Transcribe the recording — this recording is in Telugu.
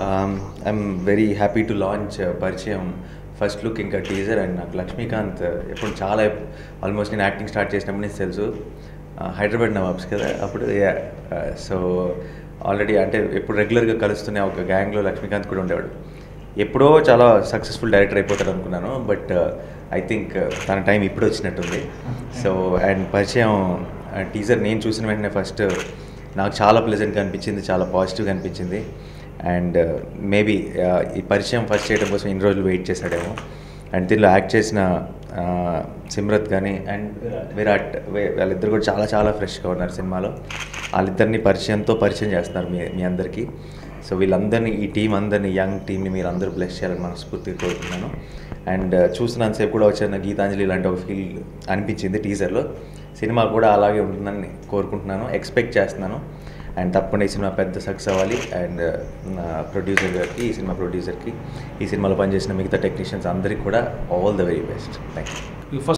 I'm very happy to launch పరిచయం ఫస్ట్ లుక్ ఇంకా టీజర్ అండ్ నాకు లక్ష్మీకాంత్ ఎప్పుడు చాలా ఆల్మోస్ట్ నేను యాక్టింగ్ స్టార్ట్ చేసినప్పుడు నుంచి తెలుసు Uh, హైదరాబాద్ నవాబ్స్ కదా అప్పుడు సో ఆల్రెడీ అంటే ఎప్పుడు రెగ్యులర్గా కలుస్తున్న ఒక గ్యాంగ్లో లక్ష్మీకాంత్ కూడా ఉండేవాడు ఎప్పుడో చాలా సక్సెస్ఫుల్ డైరెక్టర్ అయిపోతాడు అనుకున్నాను బట్ ఐ థింక్ తన టైం ఇప్పుడు వచ్చినట్టుంది సో అండ్ పరిచయం టీజర్ నేను చూసిన వెంటనే ఫస్ట్ నాకు చాలా ప్లెజెంట్గా అనిపించింది చాలా పాజిటివ్గా అనిపించింది అండ్ మేబీ ఈ పరిచయం ఫస్ట్ చేయడం కోసం ఇన్ని రోజులు వెయిట్ చేశాడేమో అండ్ దీనిలో యాక్ట్ చేసిన ఆ, సిమ్రత్ కానీ అండ్ విరాట్ వే- వాళ్ళిద్దరు కూడా చాలా చాలా ఫ్రెష్గా ఉన్నారు సినిమాలో వాళ్ళిద్దరిని పరిచయంతో పరిచయం చేస్తున్నారు మీ మీ అందరికీ సో వీళ్ళందరినీ ఈ టీం అందరినీ యంగ్ టీంని మీరు అందరూ బ్లెస్ చేయాలని మనస్ఫూర్తిగా కోరుతున్నాను అండ్ చూసినంతసేపు కూడా వచ్చిన గీతాంజలి లాంటి ఒక ఫీల్ అనిపించింది టీజర్లో సినిమా కూడా అలాగే ఉంటుందని కోరుకుంటున్నాను ఎక్స్పెక్ట్ చేస్తున్నాను అండ్ తప్పకుండా ఈ సినిమా పెద్ద సక్సెస్ అవ్వాలి అండ్ నా ప్రొడ్యూసర్ గారికి ఈ సినిమా ప్రొడ్యూసర్కి ఈ సినిమాలో పనిచేసిన మిగతా టెక్నీషియన్స్ అందరికీ కూడా all the very best thank you ఈ ఫస్ట్